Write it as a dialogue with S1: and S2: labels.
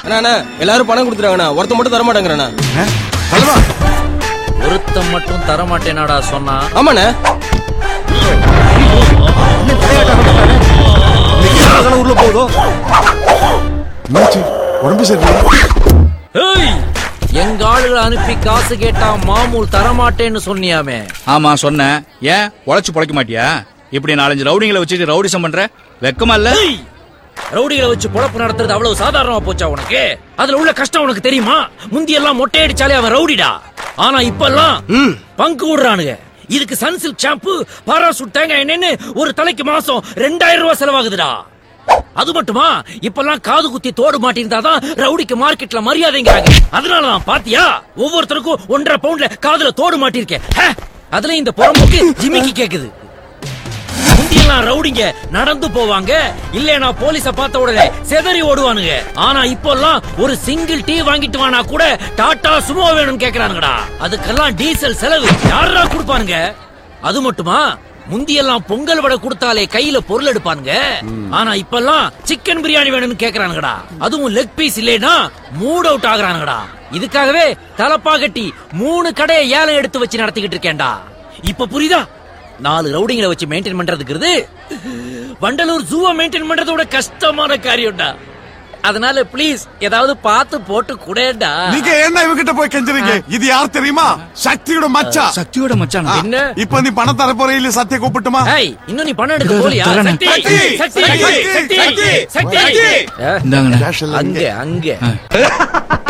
S1: அண்ணா அண்ணா எல்லாரும் பணம் கொடுத்துறாங்கண்ணா ஒருத்த மட்டும் தர மாட்டேங்கிறண்ணா
S2: தலைவா
S3: ஒருத்தன் மட்டும் தரமாட்டேனாடா சொன்னா
S1: ஆமாண்ணே
S2: அதெல்லாம் உள்ள போகுதோ என்னாச்சு உடம்பு சரியில்லை
S3: ஏய் எங்க ஆளுகளை அனுப்பி காசு கேட்டா மாமூல் தரமாட்டேன்னு சொன்னியாமே
S4: ஆமா சொன்னேன் ஏன் உழைச்சு பொழைக்க மாட்டியா இப்படி நாலஞ்சு ரவுடிங்களை வச்சுட்டு ரவுடிசம் பண்ற வெக்கமா இல்ல
S3: ஏய், ரவுடிகளை வச்சு பொழப்பு நடத்துறது அவ்வளவு சாதாரணமா போச்சா உனக்கு அதுல உள்ள கஷ்டம் உனக்கு தெரியுமா முந்தி எல்லாம் மொட்டையடிச்சாலே அவன் ரவுடிடா ஆனா இப்பெல்லாம் பங்கு விடுறானுங்க இதுக்கு சன்சில்க் ஷாம்பு பாராசூட் தேங்காய் எண்ணெய்னு ஒரு தலைக்கு மாசம் ரெண்டாயிரம் ரூபாய் செலவாகுதுடா அது மட்டுமா இப்பெல்லாம் காது குத்தி தோடு மாட்டிருந்தாதான் ரவுடிக்கு மார்க்கெட்ல மரியாதைங்கிறாங்க அதனாலதான் பாத்தியா ஒவ்வொருத்தருக்கும் ஒன்றரை பவுண்ட்ல காதுல தோடு மாட்டிருக்கேன் ஹே, அதுல இந்த புறம்போக்கு ஜிமிக்கி கேக்குது முந்தியெல்லாம் ரவுடிங்க நடந்து போவாங்க இல்லனா போலீஸ பார்த்த உடனே செதறி ஓடுவானுங்க ஆனா இப்போல்லாம் ஒரு சிங்கிள் டீ வாங்கிட்டு வானா கூட டாடா சுமோ வேணும்னு கேக்குறானுங்கடா அதுக்கெல்லாம் டீசல் செலவு யாரா கொடுப்பானுங்க அது மட்டுமா முந்தியெல்லாம் பொங்கல் வடை கொடுத்தாலே கையில பொருள் எடுப்பானுங்க ஆனா இப்பெல்லாம் சிக்கன் பிரியாணி வேணும்னு கேக்குறானுங்கடா அதுவும் லெக் பீஸ் இல்லைனா மூட் அவுட் ஆகுறானுங்கடா இதுக்காகவே தலப்பா கட்டி மூணு கடையை ஏலம் எடுத்து வச்சு நடத்திக்கிட்டு இருக்கேன்டா இப்ப புரியுதா நாலு ரவுடிங்களை வச்சு மெயின்டைன் பண்றதுக்குறது வண்டலூர் ஜூவை மெயின்டைன் பண்றதோட கஷ்டமான காரியம்டா அதனால ப்ளீஸ் ஏதாவது பார்த்து போட்டு கூடடா
S2: நீங்க என்ன இவகிட்ட போய் கெஞ்சுறீங்க இது யார் தெரியுமா சக்தியோட மச்சா
S4: சக்தியோட மச்சான்
S3: என்ன?
S2: இப்ப நீ பணம் தர போற இல்ல சத்திய கூப்பிட்டுமா
S3: ஏய் இன்னும் நீ பணம் எடுக்க போலியா
S4: தரேனே.
S3: சக்தி
S2: சக்தி!
S3: சக்தி
S2: சக்தி!
S3: சக்தி
S2: சக்தி!
S3: சக்தி
S2: சக்தி!
S3: ஆ,
S4: இந்தாங்கண்ணே
S2: கேஷ் எல்லாம்
S3: அங்க
S2: இங்க.
S3: அங்க